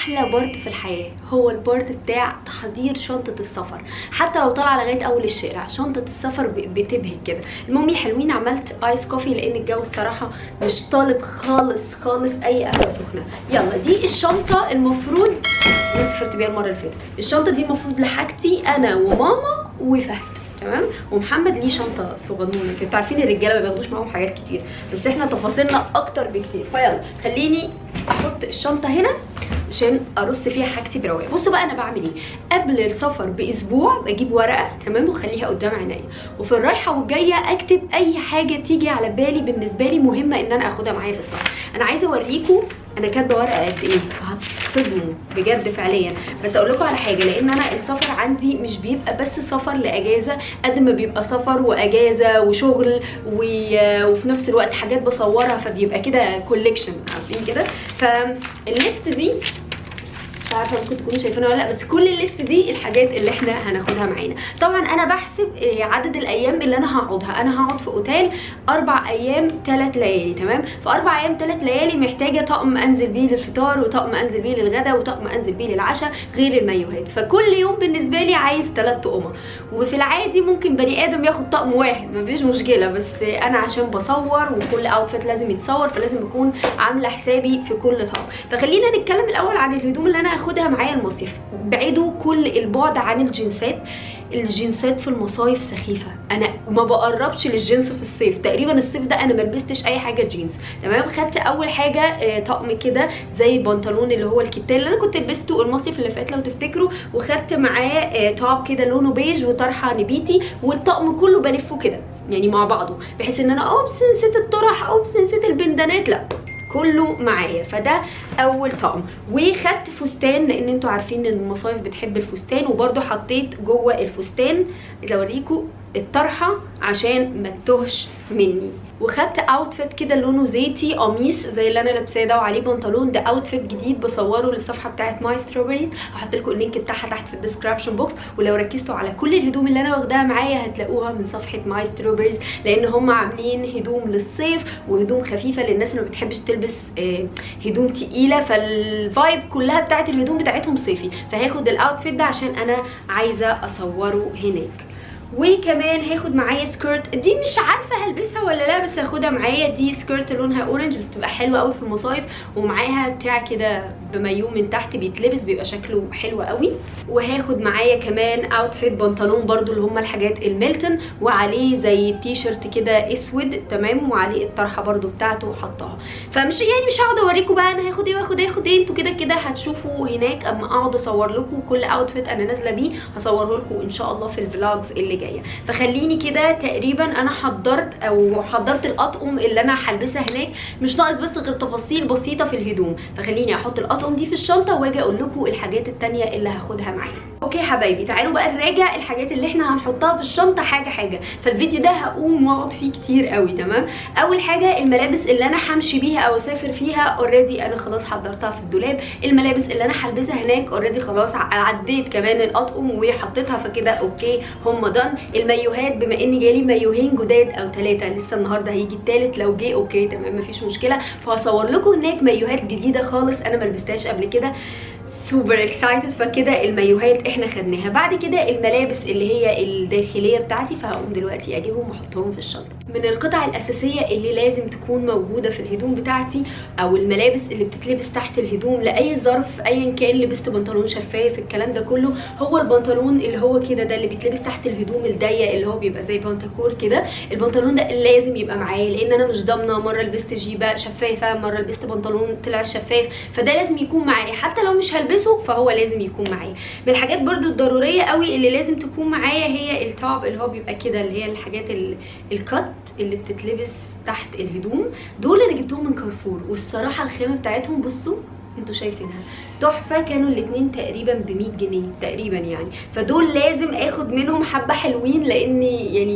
احلى بارت في الحياه هو البارت بتاع تحضير شنطه السفر حتى لو طالعه لغايه اول الشارع شنطه السفر ب- بتبهج كده المهم يا حلوين عملت ايس كوفي لان الجو الصراحه مش طالب خالص خالص اي قهوه سخنه يلا دي الشنطه المفروض انا سافرت بيها المره اللي فاتت الشنطه دي المفروض لحاجتي انا وماما وفهد تمام ومحمد ليه شنطه صغنونه كده انتوا عارفين الرجاله ما بياخدوش معاهم حاجات كتير بس احنا تفاصيلنا اكتر بكتير فيلا خليني احط الشنطه هنا عشان ارص فيها حاجتي برواقه بصوا بقى انا بعمل ايه قبل السفر باسبوع بجيب ورقه تمام واخليها قدام عينيا وفي الرايحه والجايه اكتب اي حاجه تيجي على بالي بالنسبه لي مهمه ان انا اخدها معايا في السفر انا عايزه اوريكم انا كاتبه ورقه قد ايه هتصدموا بجد فعليا بس اقول لكم على حاجه لان انا السفر عندي مش بيبقى بس سفر لاجازه قد ما بيبقى سفر واجازه وشغل و... وفي نفس الوقت حاجات بصورها فبيبقى كده كوليكشن عارفين كده فالليست دي مش عارفه ممكن تكونوا شايفينها ولا لا بس كل الليست دي الحاجات اللي احنا هناخدها معانا طبعا انا بحسب آه، عدد الايام اللي انا هقعدها انا هقعد في اوتيل اربع ايام ثلاث ليالي تمام فاربع ايام ثلاث ليالي محتاجه طقم انزل بيه للفطار وطقم انزل بيه للغدا وطقم انزل بيه للعشاء غير المايوهات فكل يوم بالنسبه لي عايز ثلاث طقمه وفي العادي ممكن بني ادم ياخد طقم واحد مفيش مشكله بس انا عشان بصور وكل اوتفيت لازم يتصور فلازم اكون عامله حسابي في كل طقم فخلينا نتكلم الاول عن الهدوم اللي انا هاخدها معايا المصيف بعيدوا كل البعد عن الجنسات الجنسات في المصايف سخيفه انا ما بقربش للجنس في الصيف تقريبا الصيف ده انا ما لبستش اي حاجه جينز تمام خدت اول حاجه آه، طقم كده زي البنطلون اللي هو الكتان اللي انا كنت لبسته المصيف اللي فات لو تفتكروا وخدت معاه آه، توب كده لونه بيج وطرحه نبيتي والطقم كله بلفه كده يعني مع بعضه بحيث ان انا اوبس نسيت الطرح اوبس نسيت البندانات لا كله معايا فده اول طقم وخدت فستان لان انتوا عارفين ان المصايف بتحب الفستان وبرده حطيت جوه الفستان عايزه اوريكم الطرحه عشان ما تتوهش مني وخدت اوتفيت كده لونه زيتي قميص زي اللي انا لابساه ده وعليه بنطلون ده اوتفيت جديد بصوره للصفحه بتاعت ماي ستروبريز هحط لكم اللينك بتاعها تحت في الديسكربشن بوكس ولو ركزتوا على كل الهدوم اللي انا واخداها معايا هتلاقوها من صفحه ماي ستروبريز لان هم عاملين هدوم للصيف وهدوم خفيفه للناس اللي ما بتحبش تلبس آه، هدوم تقيله فالفايب كلها بتاعت الهدوم بتاعتهم صيفي فهاخد الاوتفيت ده عشان انا عايزه اصوره هناك وكمان هاخد معايا سكيرت دي مش عارفه هلبسها ولا لا بس هاخدها معايا دي سكيرت لونها اورنج بس تبقى حلوه قوي في المصايف ومعاها بتاع كده بمايو من تحت بيتلبس بيبقى شكله حلو قوي وهاخد معايا كمان اوتفيت بنطلون برضو اللي هم الحاجات الميلتون وعليه زي تي شيرت كده اسود تمام وعليه الطرحه برضو بتاعته وحطها فمش يعني مش هقعد اوريكم بقى انا هاخد ايه واخد ايه واخد ايه انتوا كده كده هتشوفوا هناك اما اقعد اصور لكم كل اوتفيت انا نازله بيه هصوره لكم ان شاء الله في الفلوجز اللي جايه فخليني كده تقريبا انا حضرت او حضرت الاطقم اللي انا هلبسها هناك مش ناقص بس غير تفاصيل بسيطه في الهدوم فخليني احط الاطقم دي في الشنطه واجي اقول لكم الحاجات التانية اللي هاخدها معايا اوكي حبايبي تعالوا بقى نراجع الحاجات اللي احنا هنحطها في الشنطه حاجه حاجه فالفيديو ده هقوم واقعد فيه كتير قوي تمام اول حاجه الملابس اللي انا همشي بيها او اسافر فيها اوريدي انا خلاص حضرتها في الدولاب الملابس اللي انا هلبسها هناك اوريدي خلاص ع- عديت كمان الاطقم وحطيتها فكده اوكي هم دان المايوهات بما ان جالي مايوهين جداد او ثلاثه لسه النهارده هيجي الثالث لو جه اوكي تمام مفيش مشكله فهصور لكم هناك مايوهات جديده خالص انا ما لبستهاش قبل كده سوبر اكسايتد فكده المايوهات احنا خدناها بعد كده الملابس اللي هي الداخليه بتاعتي فهقوم دلوقتي اجيبهم واحطهم في الشنطه من القطع الاساسيه اللي لازم تكون موجوده في الهدوم بتاعتي او الملابس اللي بتتلبس تحت الهدوم لاي ظرف ايا كان لبست بنطلون شفاف الكلام ده كله هو البنطلون اللي هو كده ده اللي بيتلبس تحت الهدوم الضيق اللي هو بيبقى زي بنتكور كده البنطلون ده لازم يبقى معايا لان انا مش ضامنه مره لبست جيبه شفافه مره لبست بنطلون طلع شفاف فده لازم يكون معايا حتى لو مش هلبسه فهو لازم يكون معايا من الحاجات برضو الضروريه قوي اللي لازم تكون معايا هي التوب اللي هو بيبقى كده اللي هي الحاجات ال- الكت اللي بتتلبس تحت الهدوم دول انا جبتهم من كارفور والصراحه الخامه بتاعتهم بصوا انتوا شايفينها تحفه كانوا الاتنين تقريبا ب 100 جنيه تقريبا يعني فدول لازم اخد منهم حبه حلوين لاني يعني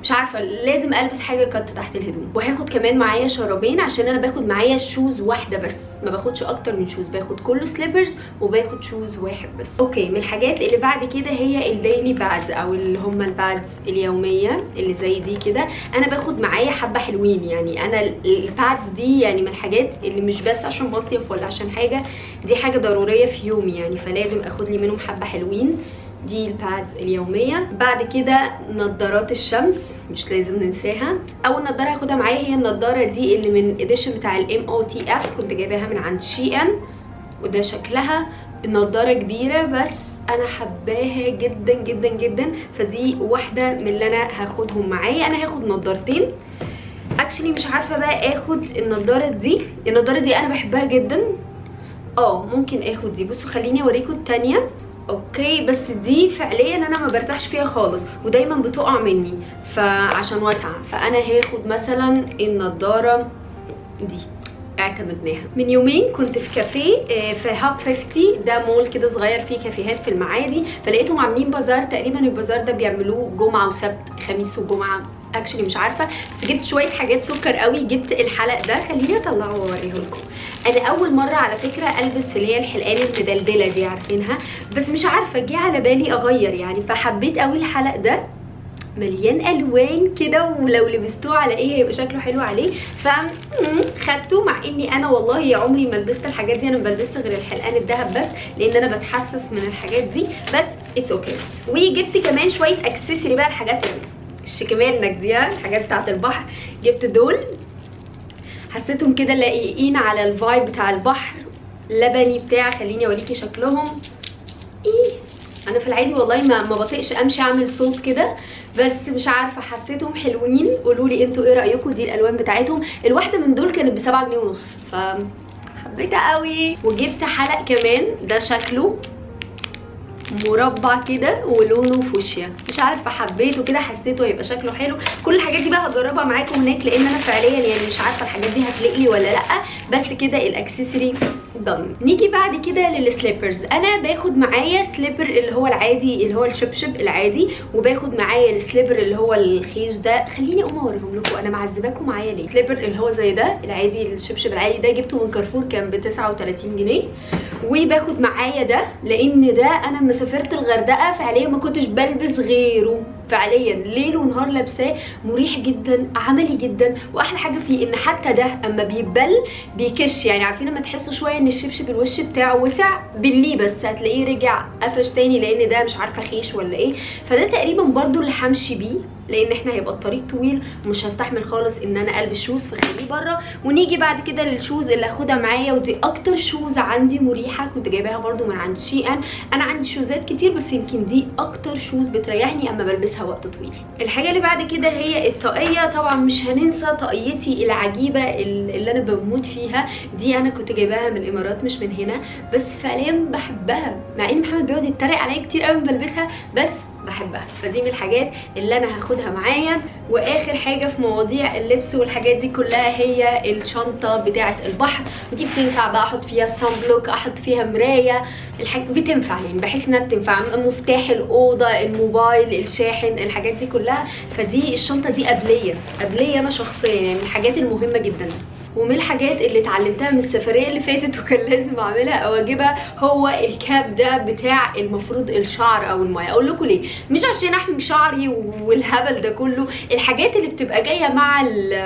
مش عارفه لازم البس حاجه كات تحت الهدوم وهاخد كمان معايا شرابين عشان انا باخد معايا شوز واحده بس ما باخدش اكتر من شوز باخد كله سليبرز وباخد شوز واحد بس اوكي من الحاجات اللي بعد كده هي الديلي بادز او اللي هم البادز اليوميه اللي زي دي كده انا باخد معايا حبه حلوين يعني انا البادز دي يعني من الحاجات اللي مش بس عشان مصيف ولا عشان حاجه دي حاجه ضروريه في يومي يعني فلازم اخد لي منهم حبه حلوين دي البادز اليومية بعد كده نظارات الشمس مش لازم ننساها اول نظارة هاخدها معايا هي النظارة دي اللي من اديشن بتاع الام او تي اف كنت جايباها من عند شي ان وده شكلها النضارة كبيرة بس انا حباها جدا جدا جدا فدي واحدة من اللي انا هاخدهم معايا انا هاخد نضارتين اكشلي مش عارفة بقى اخد النضارة دي النضارة دي انا بحبها جدا اه ممكن اخد دي بصوا خليني اوريكم التانية اوكي بس دي فعليا انا ما برتاحش فيها خالص ودايما بتقع مني فعشان واسعه فانا هاخد مثلا النضاره دي اعتمدناها من يومين كنت في كافيه في هاب 50 ده مول كده صغير فيه كافيهات في المعادي فلقيتهم عاملين بازار تقريبا البازار ده بيعملوه جمعه وسبت خميس وجمعه اكشلي مش عارفه بس جبت شويه حاجات سكر قوي جبت الحلق ده خليني اطلعه واوريه لكم انا اول مره على فكره البس اللي هي الحلقان المدلدله دي عارفينها بس مش عارفه جه على بالي اغير يعني فحبيت قوي الحلق ده مليان الوان كده ولو لبستوه على ايه هيبقى شكله حلو عليه ف خدته مع اني انا والله عمري ما لبست الحاجات دي انا ما بلبسش غير الحلقان الذهب بس لان انا بتحسس من الحاجات دي بس اتس اوكي okay. وجبت كمان شويه اكسسوري بقى الحاجات الشكمانك دي الحاجات بتاعت البحر جبت دول حسيتهم كده لايقين على الفايب بتاع البحر لبني بتاع خليني اوريكي شكلهم ايه انا في العادي والله ما ما بطيقش امشي اعمل صوت كده بس مش عارفه حسيتهم حلوين قولوا لي انتوا ايه رايكم دي الالوان بتاعتهم الواحده من دول كانت ب 7 جنيه ونص ف حبيتها قوي وجبت حلق كمان ده شكله مربع كده ولونه فوشيا مش عارفه حبيته كده حسيته هيبقى شكله حلو كل الحاجات دي بقى هجربها معاكم هناك لان انا فعليا يعني مش عارفه الحاجات دي هتليق لي ولا لا بس كده الاكسسوري ضن نيجي بعد كده للسليبرز انا باخد معايا سليبر اللي هو العادي اللي هو الشبشب العادي وباخد معايا السليبر اللي هو الخيش ده خليني اقوم اوريهم لكم انا معذباكم معايا ليه سليبر اللي هو زي ده العادي الشبشب العادي ده جبته من كارفور كان ب 39 جنيه وباخد معايا ده لان ده انا لما سافرت الغردقه فعليا ما كنتش بلبس غيره فعليا ليل ونهار لابساه مريح جدا عملي جدا واحلى حاجه فيه ان حتى ده اما بيتبل بيكش يعني عارفين لما تحسوا شويه ان الشبشب الوش بتاعه وسع بليه بس هتلاقيه رجع قفش تاني لان ده مش عارفه خيش ولا ايه فده تقريبا برضو اللي همشي بيه لان احنا هيبقى الطريق طويل ومش هستحمل خالص ان انا البس شوز فخليه بره ونيجي بعد كده للشوز اللي هاخدها معايا ودي اكتر شوز عندي مريحه كنت جايباها برضو من عند شي ان انا عندي شوزات كتير بس يمكن دي اكتر شوز بتريحني اما بلبسها وقت طويل الحاجه اللي بعد كده هي الطاقيه طبعا مش هننسى طاقيتي العجيبه اللي انا بموت فيها دي انا كنت جايباها من الامارات مش من هنا بس فعليا بحبها مع ان محمد بيقعد يتريق عليا كتير قوي بلبسها بس بحبها فدي من الحاجات اللي انا هاخدها معايا واخر حاجه في مواضيع اللبس والحاجات دي كلها هي الشنطه بتاعه البحر ودي بتنفع بقى احط فيها سان بلوك احط فيها مرايه الحاجات بتنفع يعني بحس انها بتنفع مفتاح الاوضه الموبايل الشاحن الحاجات دي كلها فدي الشنطه دي قبليه قبليه انا شخصيا يعني من الحاجات المهمه جدا ومن الحاجات اللي اتعلمتها من السفريه اللي فاتت وكان لازم اعملها او اجيبها هو الكاب ده بتاع المفروض الشعر او المايه اقول لكم ليه مش عشان احمي شعري والهبل ده كله الحاجات اللي بتبقى جايه مع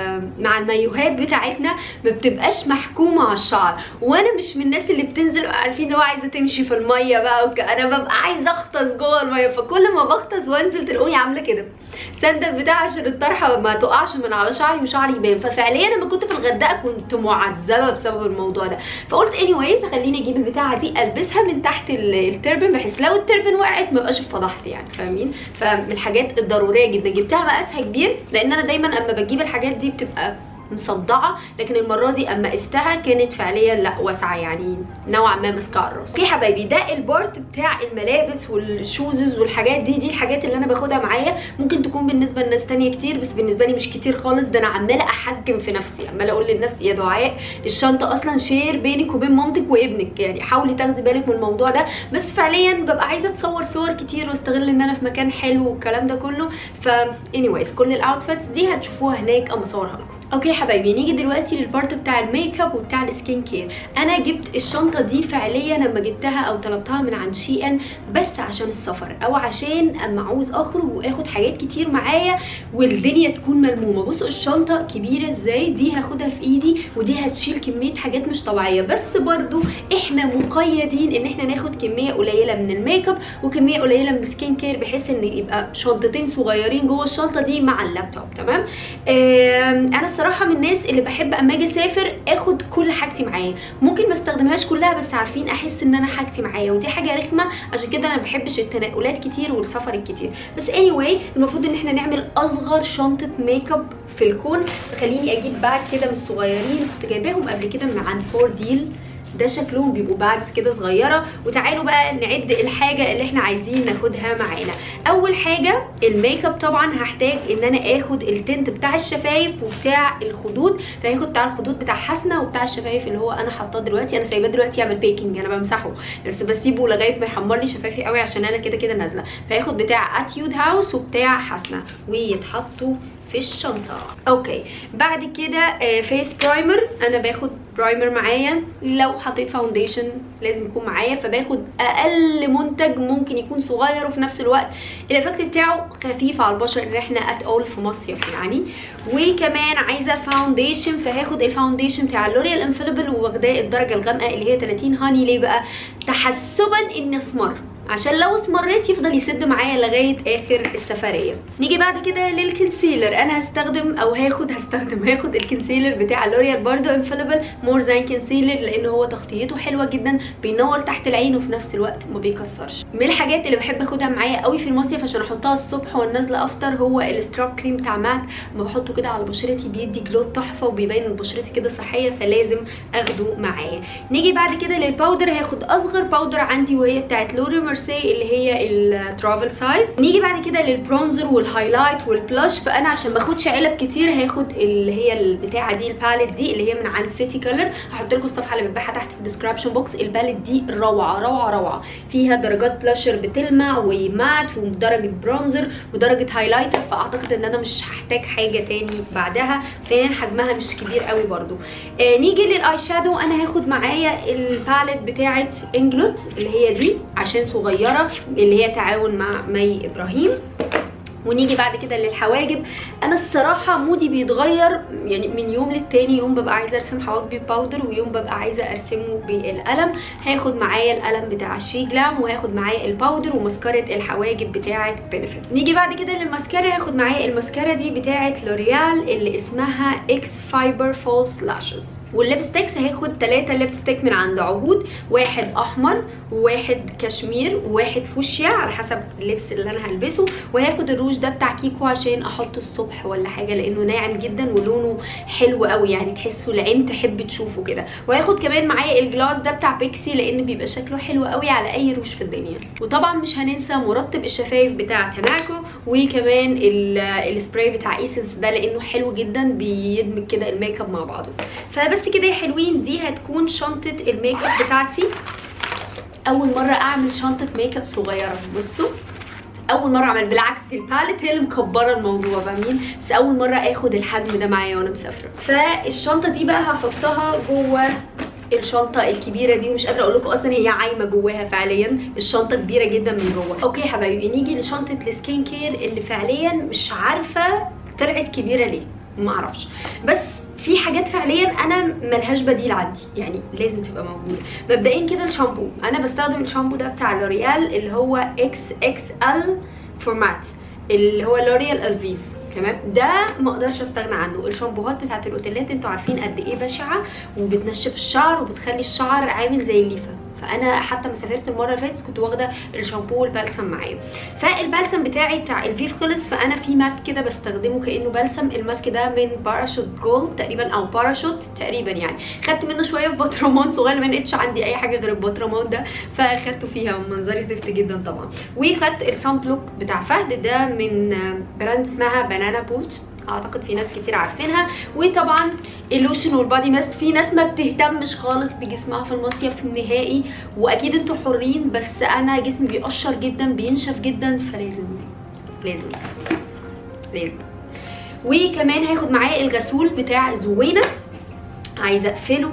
مع المايوهات بتاعتنا ما بتبقاش محكومه على الشعر وانا مش من الناس اللي بتنزل عارفين اللي هو عايزه تمشي في الميه بقى وك... انا ببقى عايزه اغطس جوه الميه فكل ما بغطس وانزل تلاقوني عامله كده سندل بتاع عشان الطرحه ما تقعش من على شعري وشعري يبان ففعليا لما كنت في الغردقه كنت معذبه بسبب الموضوع ده فقلت اني وايز خليني اجيب البتاعه دي البسها من تحت التربن بحيث لو التربن وقعت ما بقاش اتفضحت يعني فاهمين فمن الحاجات الضروريه جدا جبتها مقاسها كبير لان انا دايما اما بجيب الحاجات دي بتبقى مصدعه لكن المره دي اما قستها كانت فعليا لا واسعه يعني نوعا ما ماسكه على الراس اوكي حبايبي ده البارت بتاع الملابس والشوزز والحاجات دي دي الحاجات اللي انا باخدها معايا ممكن تكون بالنسبه لناس تانية كتير بس بالنسبه لي مش كتير خالص ده انا عماله احجم في نفسي عماله اقول لنفسي يا دعاء الشنطه اصلا شير بينك وبين مامتك وابنك يعني حاولي تاخدي بالك من الموضوع ده بس فعليا ببقى عايزه اتصور صور كتير واستغل ان انا في مكان حلو والكلام ده كله ف anyways كل الاوتفيتس دي هتشوفوها هناك اما اصورها لكم اوكي حبايبي نيجي دلوقتي للبارت بتاع الميك اب وبتاع السكين كير انا جبت الشنطه دي فعليا لما جبتها او طلبتها من عند شي ان بس عشان السفر او عشان اما عاوز اخرج واخد حاجات كتير معايا والدنيا تكون ملمومه بصوا الشنطه كبيره ازاي دي هاخدها في ايدي ودي هتشيل كميه حاجات مش طبيعيه بس برضو احنا مقيدين ان احنا ناخد كميه قليله من الميك اب وكميه قليله من السكين كير بحيث ان يبقى شنطتين صغيرين جوه الشنطه دي مع اللابتوب تمام انا الصراحه من الناس اللي بحب اما اجي اسافر اخد كل حاجتي معايا ممكن ما استخدمهاش كلها بس عارفين احس ان انا حاجتي معايا ودي حاجه رخمه عشان كده انا ما بحبش التنقلات كتير والسفر الكتير بس اني anyway المفروض ان احنا نعمل اصغر شنطه ميك اب في الكون خليني اجيب باج كده من الصغيرين كنت جايباهم قبل كده من عند فور ديل ده شكلهم بيبقوا باجز كده صغيره وتعالوا بقى نعد الحاجه اللي احنا عايزين ناخدها معانا اول حاجه الميك اب طبعا هحتاج ان انا اخد التنت بتاع الشفايف وبتاع الخدود فهاخد بتاع الخدود بتاع حسنه وبتاع الشفايف اللي هو انا حاطاه دلوقتي انا سايباه دلوقتي يعمل بيكنج انا بمسحه بس بسيبه لغايه ما يحمر لي شفايفي قوي عشان انا كده كده نازله فهاخد بتاع اتيود هاوس وبتاع حسنه ويتحطوا في الشنطه اوكي بعد كده فيس برايمر انا باخد برايمر معايا لو حطيت فاونديشن لازم يكون معايا فباخد اقل منتج ممكن يكون صغير وفي نفس الوقت الايفكت بتاعه خفيف على البشره ان احنا ات اول في مصيف يعني وكمان عايزه فاونديشن فهاخد الفاونديشن بتاع لوريال انفليبل واخداه الدرجه الغامقه اللي هي 30 هاني ليه بقى تحسبا اني اسمر عشان لو اسمريت يفضل يسد معايا لغايه اخر السفريه نيجي بعد كده للكونسيلر انا هستخدم او هاخد هستخدم هاخد الكونسيلر بتاع لوريال برضو انفاليبل مور زان كونسيلر لان هو تغطيته حلوه جدا بينور تحت العين وفي نفس الوقت ما بيكسرش من الحاجات اللي بحب اخدها معايا قوي في المصيف عشان احطها الصبح وانا نازله افطر هو الستراب كريم بتاع ماك ما بحطه كده على بشرتي بيدي جلو تحفه وبيبين ان بشرتي كده صحيه فلازم اخده معايا نيجي بعد كده للباودر هاخد اصغر باودر عندي وهي بتاعت لوري مارسي اللي هي الترافل سايز نيجي بعد كده للبرونزر والهايلايت والبلاش فانا عشان ما اخدش علب كتير هاخد اللي هي البتاعه دي الباليت دي اللي هي من عند سيتي كلر هحط لكم الصفحه اللي بتبيعها تحت في الديسكربشن بوكس الباليت دي روعه روعه روعه فيها درجات بلاشر بتلمع ومات ودرجه برونزر ودرجه هايلايتر فاعتقد ان انا مش هحتاج حاجه تاني بعدها ثانيا حجمها مش كبير قوي برده آه نيجي للاي شادو انا هاخد معايا الباليت بتاعه انجلوت اللي هي دي عشان صغيره اللي هي تعاون مع مي ابراهيم ونيجي بعد كده للحواجب انا الصراحه مودي بيتغير يعني من يوم للتاني يوم ببقى عايزه ارسم حواجبي باودر ويوم ببقى عايزه ارسمه بالقلم هاخد معايا القلم بتاع شي جلام وهاخد معايا الباودر ومسكره الحواجب بتاعه بنفيت نيجي بعد كده للماسكارا هاخد معايا الماسكارا دي بتاعه لوريال اللي اسمها اكس فايبر فولس لاشز والليبستيكس هاخد ثلاثة ليبستيك من عند عهود واحد احمر وواحد كشمير وواحد فوشيا على حسب اللبس اللي انا هلبسه وهاخد الروج ده بتاع كيكو عشان احطه الصبح ولا حاجه لانه ناعم جدا ولونه حلو قوي يعني تحسه العين تحب تشوفه كده وهاخد كمان معايا الجلاس ده بتاع بيكسي لان بيبقى شكله حلو قوي على اي روج في الدنيا وطبعا مش هننسى مرطب الشفايف بتاع تناكو وكمان السبراي بتاع ايسنس ده لانه حلو جدا بيدمج كده الميك اب مع بعضه فبس بس كده يا حلوين دي هتكون شنطه الميك اب بتاعتي اول مره اعمل شنطه ميك اب صغيره بصوا اول مره اعمل بالعكس دي الباليت هي اللي مكبره الموضوع فاهمين بس اول مره اخد الحجم ده معايا وانا مسافره فالشنطه دي بقى هحطها جوه الشنطه الكبيره دي ومش قادره اقول لكم اصلا هي عايمه جواها فعليا الشنطه كبيره جدا من جوه اوكي يا حبايبي نيجي لشنطه السكين كير اللي فعليا مش عارفه طلعت كبيره ليه ما اعرفش بس في حاجات فعليا انا ملهاش بديل عندي يعني لازم تبقى موجوده مبدئيا كده الشامبو انا بستخدم الشامبو ده بتاع لوريال اللي هو اكس اكس ال فورمات اللي هو لوريال الفيف تمام ده ما اقدرش استغنى عنه الشامبوهات بتاعت الاوتيلات انتوا عارفين قد ايه بشعه وبتنشف الشعر وبتخلي الشعر عامل زي الليفه فانا حتى ما سافرت المره اللي فاتت كنت واخده الشامبو والبلسم معايا فالبلسم بتاعي بتاع الفيف خلص فانا في ماسك كده بستخدمه كانه بلسم الماسك ده من باراشوت جولد تقريبا او باراشوت تقريبا يعني خدت منه شويه في بطرمان صغير ما لقيتش عندي اي حاجه غير البطرمان ده فاخدته فيها منظري زفت جدا طبعا وخدت السان بلوك بتاع فهد ده من براند اسمها بنانا بوت اعتقد في ناس كتير عارفينها وطبعا اللوشن والبادي ماست في ناس ما بتهتمش خالص بجسمها في المصيف نهائي واكيد انتوا حرين بس انا جسمي بيقشر جدا بينشف جدا فلازم لازم لازم وكمان هاخد معايا الغسول بتاع زوينه عايزه اقفله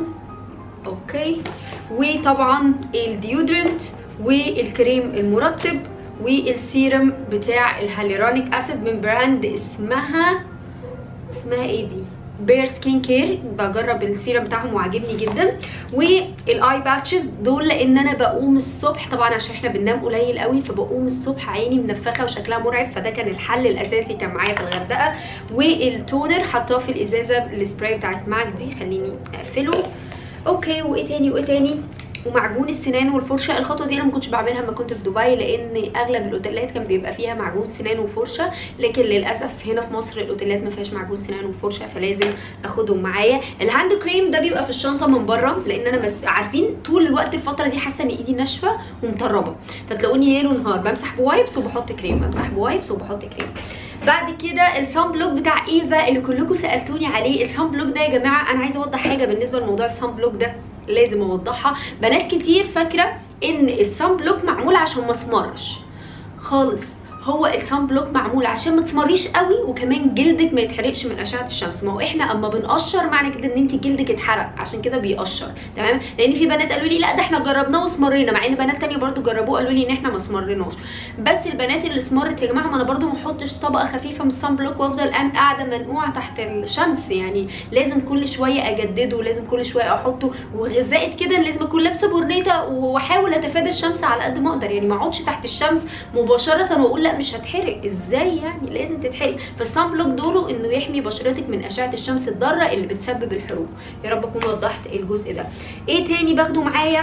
اوكي وطبعا الديودرنت والكريم المرطب والسيرم بتاع الهاليرونيك اسيد من براند اسمها اسمها ايه دي بير سكين كير بجرب السيرم بتاعهم وعاجبني جدا والاي باتشز دول لان انا بقوم الصبح طبعا عشان احنا بننام قليل قوي فبقوم الصبح عيني منفخه وشكلها مرعب فده كان الحل الاساسي كان معايا في الغردقه والتونر حطاه في الازازه السبراي بتاعت ماك دي خليني اقفله اوكي وايه تاني وايه تاني ومعجون السنان والفرشه الخطوه دي انا ما كنتش بعملها لما كنت في دبي لان اغلب الاوتيلات كان بيبقى فيها معجون سنان وفرشه لكن للاسف هنا في مصر الاوتيلات ما فيهاش معجون سنان وفرشه فلازم اخدهم معايا الهاند كريم ده بيبقى في الشنطه من بره لان انا بس عارفين طول الوقت الفتره دي حاسه ان ايدي ناشفه ومطربه فتلاقوني ليل ونهار بمسح بوايبس وبحط كريم بمسح بوايبس وبحط كريم بعد كده الصن بلوك بتاع ايفا اللي كلكم سالتوني عليه الصن بلوك ده يا جماعه انا عايزه اوضح حاجه بالنسبه لموضوع الصن بلوك ده لازم اوضحها بنات كتير فاكره ان الصن بلوك معمول عشان ما اسمرش خالص هو الصن بلوك معمول عشان ما تسمريش قوي وكمان جلدك ما يتحرقش من اشعه الشمس ما هو احنا اما بنقشر معنى كده ان انت جلدك اتحرق عشان كده بيقشر تمام لان في بنات قالوا لي لا ده احنا جربناه واسمرينا مع ان بنات تانية برضو جربوه قالوا لي ان احنا ما اسمرناش بس البنات اللي اسمرت يا جماعه ما انا برضو ما احطش طبقه خفيفه من الصن بلوك وافضل انا قاعده منقوعه تحت الشمس يعني لازم كل شويه اجدده لازم كل شويه احطه وزائد كده لازم اكون لابسه بورنيطه واحاول اتفادى الشمس على قد ما اقدر يعني ما اقعدش تحت الشمس مباشره واقول لا مش هتحرق ازاي يعني لازم تتحرق فالصن بلوك دوره انه يحمي بشرتك من اشعه الشمس الضاره اللي بتسبب الحروق يا رب اكون وضحت الجزء ده ايه تاني باخده معايا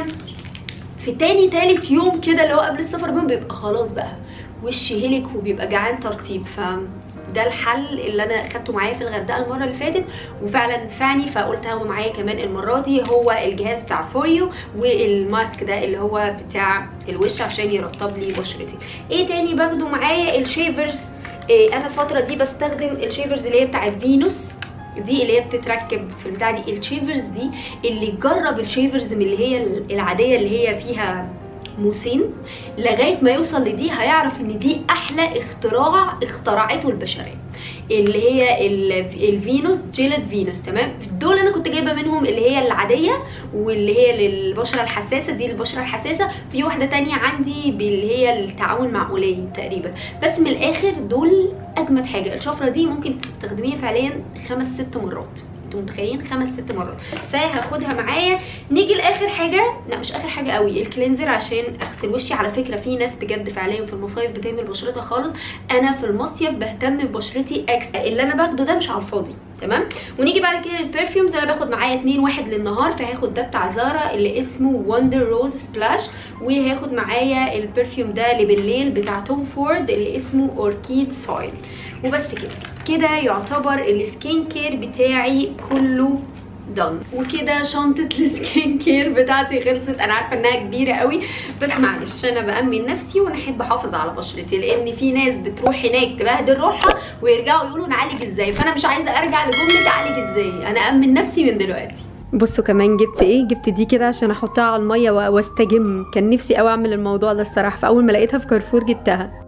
في تاني تالت يوم كده اللي هو قبل السفر بيوم بيبقى خلاص بقى وشي هلك وبيبقى جعان ترطيب ف ده الحل اللي انا خدته معايا في الغردقه المره اللي فاتت وفعلا نفعني فقلت هاخده معايا كمان المره دي هو الجهاز بتاع فوريو والماسك ده اللي هو بتاع الوش عشان يرطب لي بشرتي ايه تاني باخده معايا الشيفرز إيه انا الفتره دي بستخدم الشيفرز اللي هي بتاعت فينوس دي اللي هي بتتركب في البتاع دي الشيفرز دي اللي جرب الشيفرز من اللي هي العاديه اللي هي فيها موسين لغايه ما يوصل لدي هيعرف ان دي احلى اختراع اخترعته البشريه اللي هي الفينوس جيلد فينوس تمام دول انا كنت جايبه منهم اللي هي العاديه واللي هي للبشره الحساسه دي البشره الحساسه في واحده تانية عندي اللي هي التعاون مع اولاي تقريبا بس من الاخر دول اجمد حاجه الشفره دي ممكن تستخدميها فعليا خمس ست مرات انتوا متخيلين خمس ست مرات فهاخدها معايا نيجي لاخر حاجه لا مش اخر حاجه قوي الكلينزر عشان اغسل وشي على فكره في ناس بجد فعليا في المصايف بتعمل بشرتها خالص انا في المصيف بهتم ببشرتي اكس اللي انا باخده ده مش على الفاضي تمام ونيجي بعد كده للبرفيومز انا باخد معايا اتنين واحد للنهار فهاخد ده بتاع زارا اللي اسمه وندر روز سبلاش وهاخد معايا البرفيوم ده اللي بالليل بتاع توم فورد اللي اسمه اوركيد سويل وبس كده كده يعتبر السكين كير بتاعي كله دون وكده شنطه السكين كير بتاعتي خلصت انا عارفه انها كبيره قوي بس معلش انا بامن نفسي وانا احب احافظ على بشرتي لان في ناس بتروح هناك تبهدل روحها ويرجعوا يقولوا نعالج ازاي فانا مش عايزه ارجع لجمله اعالج ازاي انا امن نفسي من دلوقتي بصوا كمان جبت ايه جبت دي كده عشان احطها على الميه واستجم كان نفسي قوي اعمل الموضوع ده الصراحه فاول ما لقيتها في كارفور جبتها